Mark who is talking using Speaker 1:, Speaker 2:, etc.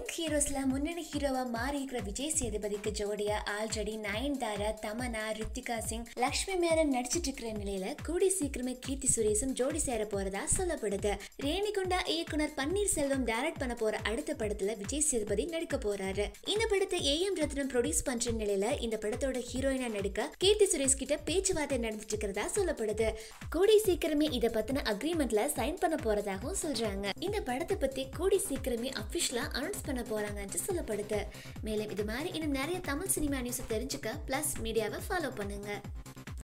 Speaker 1: young ஹீரோஸ்ல முன்னணி ஹீரோவா மாறி இருக்கிற விஜய் சேதுபதிக்கு ஜோடியா ஆல்ரெடி நயன்தாரா தமனா ரித்திகா சிங் லக்ஷ்மி மேனன் நடிச்சிட்டு இருக்கிற நிலையில கூடி சீக்கிரமே கீர்த்தி சுரேஷும் ஜோடி சேர போறதா சொல்லப்படுது ரேணிகுண்டா இயக்குனர் பன்னீர்செல்வம் டைரக்ட் பண்ண போற அடுத்த படத்துல விஜய் சேதுபதி நடிக்க போறாரு இந்த படத்தை ஏ எம் ரத்னம் ப்ரொடியூஸ் பண்ற நிலையில இந்த படத்தோட ஹீரோயினா நடிக்க கீர்த்தி சுரேஷ் கிட்ட பேச்சுவார்த்தை நடந்துட்டு இருக்கிறதா சொல்லப்படுது கூடி சீக்கிரமே இத பத்தின அக்ரிமெண்ட்ல சைன் பண்ண போறதாகவும் சொல்றாங்க இந்த படத்தை பத்தி கூடி சீக்கிரமே அபிஷியலா அனௌன்ஸ் பண்ண போறாங்கன்னு சொல்லப்படுது மேலும் இது மாதிரி இன்னும் நிறைய தமிழ் சினிமா நியூஸ் தெரிஞ்சுக்க பிளஸ் மீடியாவை ஃபாலோ பண்ணுங்க